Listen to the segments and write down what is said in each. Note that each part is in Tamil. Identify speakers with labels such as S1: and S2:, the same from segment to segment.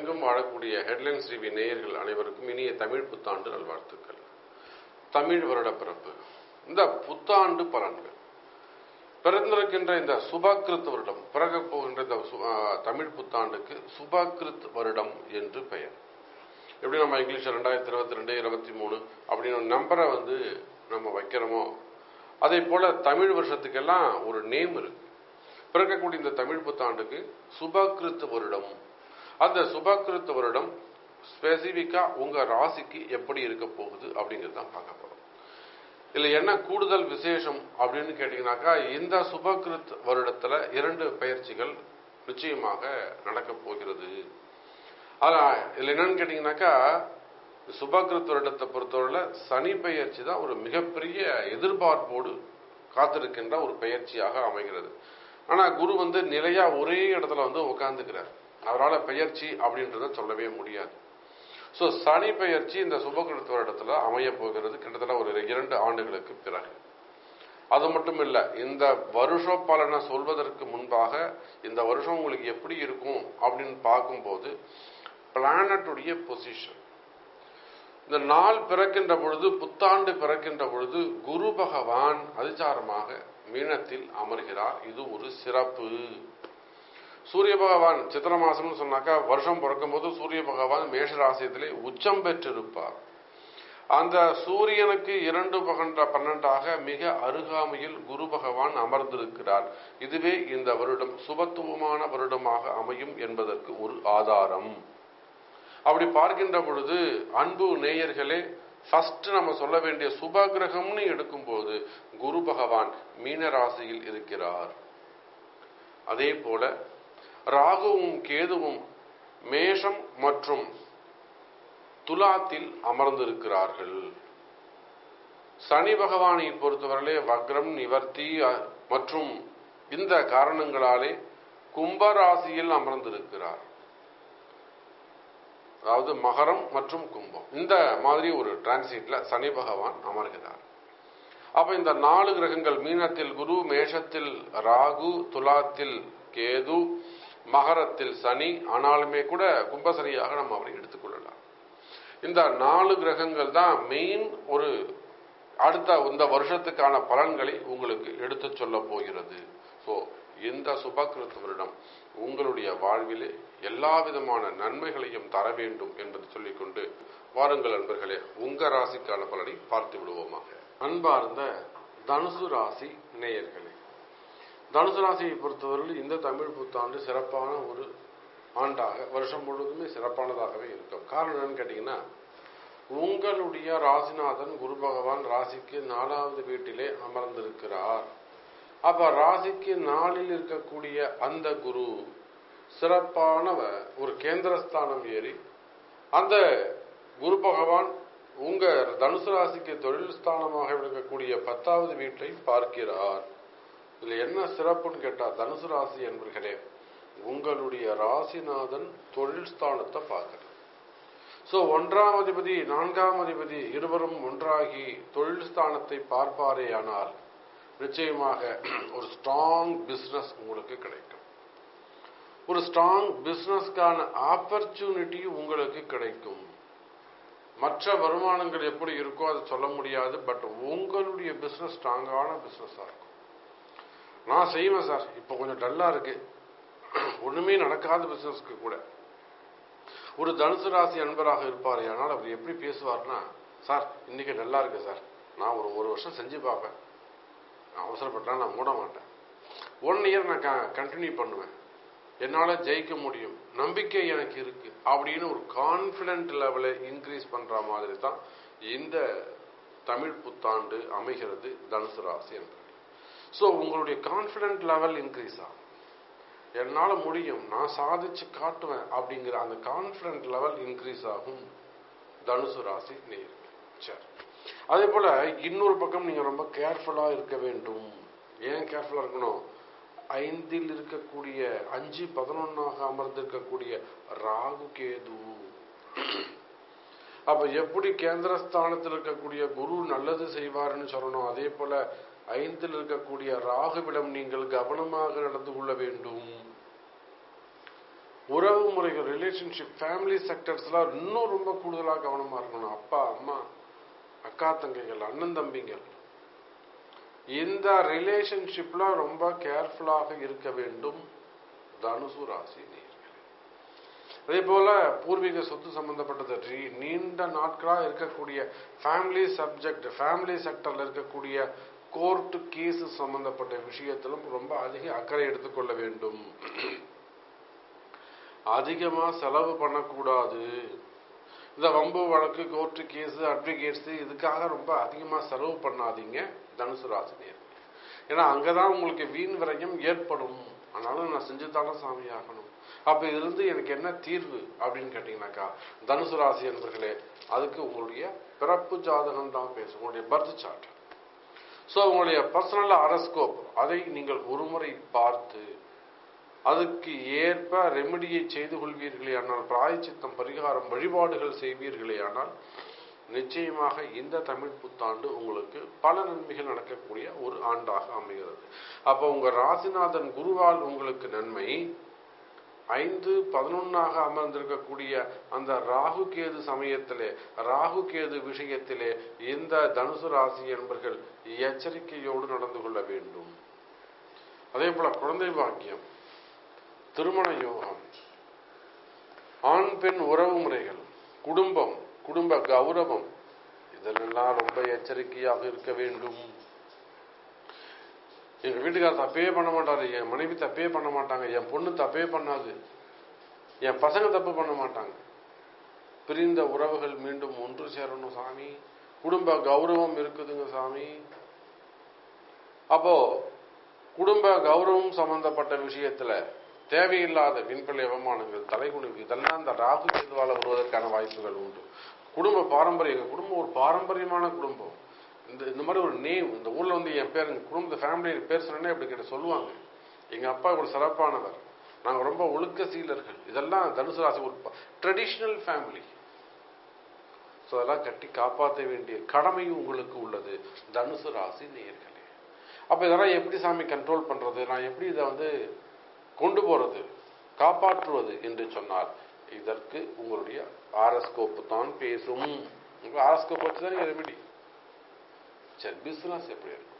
S1: உலகமெங்கும் வாழக்கூடிய ஹெட்லைன்ஸ் டிவி நேயர்கள் அனைவருக்கும் இனிய தமிழ் புத்தாண்டு நல்வாழ்த்துக்கள் தமிழ் வருட பிறப்பு இந்த புத்தாண்டு பலன்கள் பிறந்திருக்கின்ற இந்த சுபகிருத் வருடம் பிறக போகின்ற இந்த சு- ஆ, தமிழ் புத்தாண்டுக்கு சுபகிருத் வருடம் என்று பெயர் எப்படி நம்ம இங்கிலீஷ் ரெண்டாயிரத்தி இருபத்தி ரெண்டு இருபத்தி மூணு அப்படின்னு ஒரு நம்பரை வந்து நம்ம வைக்கிறோமோ அதே போல தமிழ் வருஷத்துக்கெல்லாம் ஒரு நேம் இருக்கு பிறக்கக்கூடிய இந்த தமிழ் புத்தாண்டுக்கு சுபகிருத் வருடம் அந்த சுபகிருத் வருடம் ஸ்பெசிஃபிக்கா உங்க ராசிக்கு எப்படி இருக்க போகுது அப்படிங்கிறது தான் பார்க்க போறோம் இதுல என்ன கூடுதல் விசேஷம் அப்படின்னு கேட்டீங்கன்னாக்கா இந்த சுபகிருத் வருடத்துல இரண்டு பயிற்சிகள் நிச்சயமாக நடக்க போகிறது அதான் இதுல என்னன்னு கேட்டீங்கன்னாக்கா சுபகிருத் வருடத்தை பொறுத்தவரையில சனி பெயர்ச்சி தான் ஒரு மிகப்பெரிய எதிர்பார்ப்போடு காத்திருக்கின்ற ஒரு பெயர்ச்சியாக அமைகிறது ஆனா குரு வந்து நிலையா ஒரே இடத்துல வந்து உட்கார்ந்துக்கிறார் அவரால் பெயர்ச்சி அப்படின்றத சொல்லவே முடியாது ஸோ சனி பெயர்ச்சி இந்த சுபகிருத் வருடத்துல அமைய போகிறது கிட்டத்தட்ட ஒரு இரண்டு ஆண்டுகளுக்கு பிறகு அது மட்டும் இல்ல இந்த வருஷ பலனை சொல்வதற்கு முன்பாக இந்த வருஷம் உங்களுக்கு எப்படி இருக்கும் அப்படின்னு பார்க்கும்போது பிளானட்டுடைய பொசிஷன் இந்த நாள் பிறக்கின்ற பொழுது புத்தாண்டு பிறக்கின்ற பொழுது குரு பகவான் அதிசாரமாக மீனத்தில் அமர்கிறார் இது ஒரு சிறப்பு சூரிய பகவான் சித்திர மாசம்னு சொன்னாக்கா வருஷம் பிறக்கும் போது சூரிய பகவான் மேஷ ராசியத்திலே உச்சம் பெற்றிருப்பார் அந்த சூரியனுக்கு இரண்டு பகன்ற பன்னெண்டாக மிக அருகாமையில் குரு பகவான் அமர்ந்திருக்கிறார் இதுவே இந்த வருடம் சுபத்துவமான வருடமாக அமையும் என்பதற்கு ஒரு ஆதாரம் அப்படி பார்க்கின்ற பொழுது அன்பு நேயர்களே ஃபர்ஸ்ட் நம்ம சொல்ல வேண்டிய சுப கிரகம்னு எடுக்கும்போது குரு பகவான் மீன ராசியில் இருக்கிறார் அதே போல ராகுவும் கேதுவும் மேஷம் மற்றும் துலாத்தில் அமர்ந்திருக்கிறார்கள் சனி பகவானை பொறுத்தவரையிலே வக்ரம் நிவர்த்தி அ- மற்றும் இந்த காரணங்களாலே கும்பராசியில் அமர்ந்திருக்கிறார் அதாவது மகரம் மற்றும் கும்பம் இந்த மாதிரி ஒரு டிரான்சிட்ல சனி பகவான் அமர்கிறார் அப்ப இந்த நாலு கிரகங்கள் மீனத்தில் குரு மேஷத்தில் ராகு துலாத்தில் கேது மகரத்தில் சனி ஆனாலுமே கூட கும்பசனியாக நம்ம அவரை எடுத்துக்கொள்ளலாம் இந்த நாலு கிரகங்கள் தான் மெயின் ஒரு அடுத்த இந்த வருஷத்துக்கான பலன்களை உங்களுக்கு எடுத்து சொல்ல போகிறது ஸோ இந்த சுபகிருத் வருடம் உங்களுடைய வாழ்விலே எல்லா விதமான நன்மைகளையும் தர வேண்டும் என்பதை சொல்லிக்கொண்டு வாருங்கள் அன்பர்களே உங்க ராசிக்கான பலனை பார்த்து விடுவோமாக அன்பார்ந்த தனுசு ராசி நேயர்களே தனுசு ராசியை பொறுத்தவரையில் இந்த தமிழ் புத்தாண்டு சிறப்பான ஒரு ஆண்டாக வருஷம் முழுவதுமே சிறப்பானதாகவே இருக்கும் காரணம் என்னன்னு கேட்டீங்கன்னா உங்களுடைய ராசிநாதன் குரு பகவான் ராசிக்கு நாலாவது வீட்டிலே அமர்ந்திருக்கிறார் அப்ப ராசிக்கு நாளில் இருக்கக்கூடிய அந்த குரு சிறப்பானவ ஒரு கேந்திரஸ்தானம் ஏறி அந்த குரு பகவான் உங்க தனுசு ராசிக்கு தொழில் ஸ்தானமாக இருக்கக்கூடிய பத்தாவது வீட்டை பார்க்கிறார் இதுல என்ன சிறப்புன்னு கேட்டா தனுசு ராசி என்பர்களே உங்களுடைய ராசிநாதன் தொழில் ஸ்தானத்தை பார்க்கிறார் சோ ஒன்றாம் அதிபதி நான்காம் அதிபதி இருவரும் ஒன்றாகி தொழில் ஸ்தானத்தை பார்ப்பாரேயானால் நிச்சயமாக ஒரு ஸ்ட்ராங் பிசினஸ் உங்களுக்கு கிடைக்கும் ஒரு ஸ்ட்ராங் பிசினஸ்க்கான ஆப்பர்ச்சுனிட்டி உங்களுக்கு கிடைக்கும் மற்ற வருமானங்கள் எப்படி இருக்கோ அதை சொல்ல முடியாது பட் உங்களுடைய பிசினஸ் ஸ்ட்ராங்கான பிசினஸா இருக்கும் நான் செய்வேன் சார் இப்போ கொஞ்சம் டல்லா இருக்கு ஒண்ணுமே நடக்காத பிசினஸ்க்கு கூட ஒரு தனுசு ராசி அன்பராக இருப்பார் ஆனால் அவர் எப்படி பேசுவார்னா சார் இன்னைக்கு நல்லா இருக்கு சார் நான் ஒரு ஒரு வருஷம் செஞ்சு பார்ப்பேன் நான் அவசரப்பட்டா நான் மூட மாட்டேன் ஒன் இயர் நான் கண்டினியூ பண்ணுவேன் என்னால் ஜெயிக்க முடியும் நம்பிக்கை எனக்கு இருக்கு அப்படின்னு ஒரு கான்ஃபிடென்ட் லெவலை இன்க்ரீஸ் பண்ற மாதிரி தான் இந்த தமிழ் புத்தாண்டு அமைகிறது தனுசு ராசி என்பது ஸோ உங்களுடைய கான்ஃபிடென்ட் லெவல் இன்க்ரீஸ் ஆகும் என்னால் முடியும் நான் சாதிச்சு காட்டுவேன் அப்படிங்கிற அந்த கான்ஃபிடென்ட் லெவல் இன்க்ரீஸ் ஆகும் தனுசு ராசி நேயர்கள் சரி அதே போல இன்னொரு பக்கம் நீங்க ரொம்ப கேர்ஃபுல்லா இருக்க வேண்டும் ஏன் கேர்ஃபுல்லா இருக்கணும் ஐந்தில் இருக்கக்கூடிய அஞ்சு பதினொன்னாக அமர்ந்திருக்கக்கூடிய ராகு கேது அப்ப எப்படி கேந்திரஸ்தானத்தில் இருக்கக்கூடிய குரு நல்லது செய்வார்னு சொல்லணும் அதே போல ஐந்தில் இருக்கக்கூடிய ராகுவிடம் நீங்கள் கவனமாக நடந்து கொள்ள வேண்டும் உறவு முறைகள் ரிலேஷன்ஷிப் ஃபேமிலி செக்டர்ஸ்லாம் இன்னும் ரொம்ப கூடுதலாக கவனமா இருக்கணும் அப்பா அம்மா அக்கா தங்கைகள் அண்ணன் தம்பிங்கள் இந்த ரிலேஷன்ஷிப்ல ரொம்ப கேர்ஃபுல்லாக இருக்க வேண்டும் தனுசு ராசி நேயர்களே அதே போல பூர்வீக சொத்து சம்பந்தப்பட்டது ரீ- நீண்ட நாட்களா இருக்கக்கூடிய ஃபேமிலி சப்ஜெக்ட் ஃபேமிலி செக்டர்ல இருக்கக்கூடிய கோர்ட் கேஸ் சம்பந்தப்பட்ட விஷயத்திலும் ரொம்ப அதிக அக்கறை எடுத்துக்கொள்ள வேண்டும் அதிகமா செலவு பண்ணக்கூடாது இந்த வம்பு வழக்கு கோர்ட்டு கேஸ் அட்வொகேட்ஸ் இதுக்காக ரொம்ப அதிகமா செலவு பண்ணாதீங்க தனுசு ராசினியர் ஏன்னா அங்கதான் உங்களுக்கு வீண் விரயம் ஏற்படும் ஆனாலும் நான் செஞ்சுதானே சாமி ஆகணும் அப்ப இதுல இருந்து எனக்கு என்ன தீர்வு அப்படின்னு கேட்டீங்கன்னாக்கா தனுசு ராசி என்பர்களே அதுக்கு உங்களுடைய பிறப்பு ஜாதகம் தான் பேசும் உங்களுடைய பர்த் சார்ட் ஸோ உங்களுடைய பர்சனல் அரஸ்கோப் அதை நீங்கள் ஒருமுறை பார்த்து அதுக்கு ஏற்ப ரெமெடியை செய்து கொள்வீர்களே ஆனால் பிராயச்சித்தம் பரிகாரம் வழிபாடுகள் செய்வீர்களே ஆனால் நிச்சயமாக இந்த தமிழ் புத்தாண்டு உங்களுக்கு பல நன்மைகள் நடக்கக்கூடிய ஒரு ஆண்டாக அமைகிறது அப்போ உங்க ராசிநாதன் குருவால் உங்களுக்கு நன்மை ஐந்து பதினொன்னாக அமர்ந்திருக்கக்கூடிய அந்த ராகு கேது சமயத்திலே ராகு கேது விஷயத்திலே இந்த தனுசு ராசி என்பர்கள் எச்சரிக்கையோடு நடந்து கொள்ள வேண்டும் அதே போல குழந்தை பாக்கியம் திருமண யோகம் ஆண் பெண் உறவு முறைகள் குடும்பம் குடும்ப கௌரவம் இதெல்லாம் ரொம்ப எச்சரிக்கையாக இருக்க வேண்டும் எங்க வீட்டுக்காரர் தப்பே பண்ண மாட்டாரு என் மனைவி தப்பே பண்ண மாட்டாங்க என் பொண்ணு தப்பே பண்ணாது என் பசங்க தப்பு பண்ண மாட்டாங்க பிரிந்த உறவுகள் மீண்டும் ஒன்று சேரணும் சாமி குடும்ப கௌரவம் இருக்குதுங்க சாமி அப்போ குடும்ப கௌரவம் சம்பந்தப்பட்ட விஷயத்துல தேவையில்லாத விண்பள்ளி அவமானங்கள் தலைகுனிவு இதெல்லாம் இந்த ராகு கேதுவால வருவதற்கான வாய்ப்புகள் உண்டு குடும்ப பாரம்பரியம் எங்க குடும்பம் ஒரு பாரம்பரியமான குடும்பம் இந்த இந்த மாதிரி ஒரு நேம் இந்த ஊர்ல வந்து என் பேர் எங்க குடும்ப ஃபேமிலி பேர் சொன்னேன்னா இப்படி கிட்ட சொல்லுவாங்க எங்க அப்பா ஒரு சிறப்பானவர் நாங்க ரொம்ப ஒழுக்க சீலர்கள் இதெல்லாம் தனுசு ராசி ஒரு ட்ரெடிஷ்னல் ஃபேமிலி ஸோ அதெல்லாம் கட்டி காப்பாற்ற வேண்டிய கடமையும் உங்களுக்கு உள்ளது தனுசு ராசி நேயர்களே அப்ப இதெல்லாம் எப்படி சாமி கண்ட்ரோல் பண்றது நான் எப்படி இதை வந்து கொண்டு போறது காப்பாற்றுவது என்று சொன்னார் இதற்கு உங்களுடைய ஆரஸ்கோப்பு தான் பேசும் உங்க ஆரஸ்கோப் வச்சு தான் ரெமெடி சரி பிசினஸ் எப்படி இருக்கும்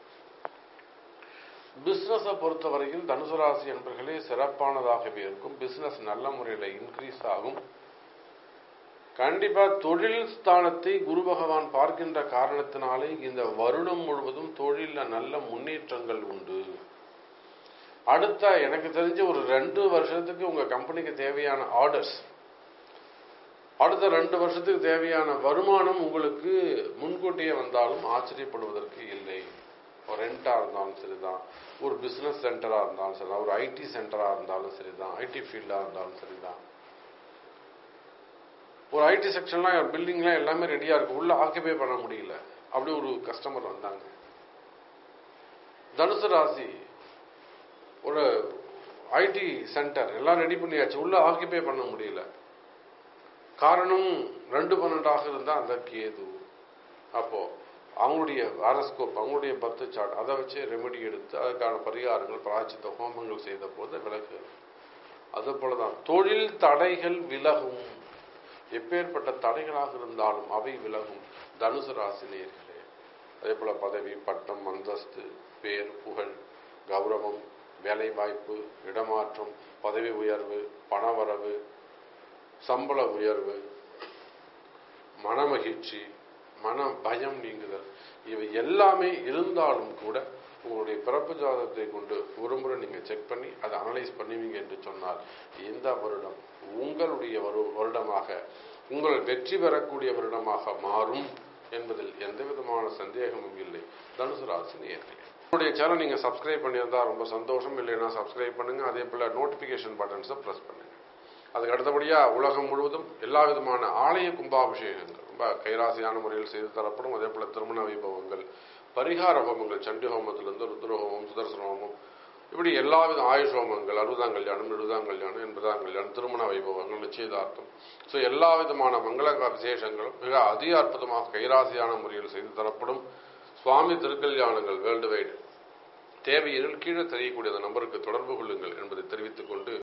S1: பிசினஸை பொறுத்தவரையில் தனுசு ராசி என்பர்களே சிறப்பானதாகவே இருக்கும் பிசினஸ் நல்ல முறையில் இன்க்ரீஸ் ஆகும் கண்டிப்பா தொழில் ஸ்தானத்தை குரு பகவான் பார்க்கின்ற காரணத்தினாலே இந்த வருடம் முழுவதும் தொழில நல்ல முன்னேற்றங்கள் உண்டு அடுத்த எனக்கு தெரிஞ்ச ஒரு ரெண்டு வருஷத்துக்கு உங்க கம்பெனிக்கு தேவையான ஆர்டர்ஸ் அடுத்த ரெண்டு வருஷத்துக்கு தேவையான வருமானம் உங்களுக்கு முன்கூட்டியே வந்தாலும் ஆச்சரியப்படுவதற்கு இல்லை ஒரு ரெண்டா இருந்தாலும் சரிதான் ஒரு பிசினஸ் சென்டரா இருந்தாலும் சரிதான் ஒரு ஐடி சென்டரா இருந்தாலும் சரிதான் ஐடி ஃபீல்டா இருந்தாலும் சரிதான் ஒரு ஐடி செக்ஷன்லாம் பில்டிங்லாம் எல்லாமே ரெடியா இருக்கு உள்ள ஆக்கியபை பண்ண முடியல அப்படி ஒரு கஸ்டமர் வந்தாங்க தனுசு ராசி ஒரு ஐடி சென்டர் எல்லாம் ரெடி பண்ணியாச்சு உள்ள ஆக்கியபை பண்ண முடியல காரணம் ரெண்டு பன்னெண்டாக இருந்தா அந்த கேது அப்போ அவங்களுடைய ஆரஸ்கோப் அவங்களுடைய பர்த் சார்ட் அதை வச்சு ரெமெடி எடுத்து அதுக்கான பரிகாரங்கள் பிராய்ச்சித்த ஹோமங்கள் செய்த போது விலகு அது போலதான் தொழில் தடைகள் விலகும் எப்பேற்பட்ட தடைகளாக இருந்தாலும் அவை விலகும் தனுசு ராசி நேயர்களே அதே போல பதவி பட்டம் அந்தஸ்து பேர் புகழ் கௌரவம் வேலை வாய்ப்பு இடமாற்றம் பதவி உயர்வு பணவரவு சம்பள உயர்வு மனமகிழ்ச்சி மன பயம் நீங்குதல் இவை எல்லாமே இருந்தாலும் கூட உங்களுடைய பிறப்பு ஜாதகத்தை கொண்டு ஒரு முறை நீங்க செக் பண்ணி அதை அனலைஸ் பண்ணுவீங்க என்று சொன்னால் இந்த வருடம் உங்களுடைய ஒரு வருடமாக உங்கள் வெற்றி பெறக்கூடிய வருடமாக மாறும் என்பதில் எந்த விதமான சந்தேகமும் இல்லை தனுசு ராசி நேயர்களே என்னுடைய சேனல் நீங்க சப்ஸ்கிரைப் பண்ணியிருந்தா ரொம்ப சந்தோஷம் இல்லைன்னா சப்ஸ்கிரைப் பண்ணுங்க அதே போல நோட்டிபிகேஷன் பட்டன்ஸை பிரஸ் பண்ணுங்க அதுக்கு அடுத்தபடியா உலகம் முழுவதும் எல்லா விதமான ஆலய கும்பாபிஷேகங்கள் ரொம்ப கைராசியான முறையில் செய்து தரப்படும் அதே போல திருமண வைபவங்கள் பரிகார ஹோமங்கள் சண்டி ஹோமத்திலிருந்து ருத்ர ஹோமம் சுதர்சன ஹோமம் இப்படி எல்லா வித ஆயுஷ் ஹோமங்கள் அறுபதாம் கல்யாணம் எழுபதாம் கல்யாணம் எண்பதாம் கல்யாணம் திருமண வைபவங்கள் நிச்சயதார்த்தம் ஸோ எல்லா விதமான மங்கள விசேஷங்களும் மிக அதி அற்புதமாக கைராசியான முறையில் செய்து தரப்படும் சுவாமி திருக்கல்யாணங்கள் வேர்ல்டு வைடு தேவையில் கீழே தெரியக்கூடிய அந்த நம்பருக்கு தொடர்பு கொள்ளுங்கள் என்பதை தெரிவித்துக் கொண்டு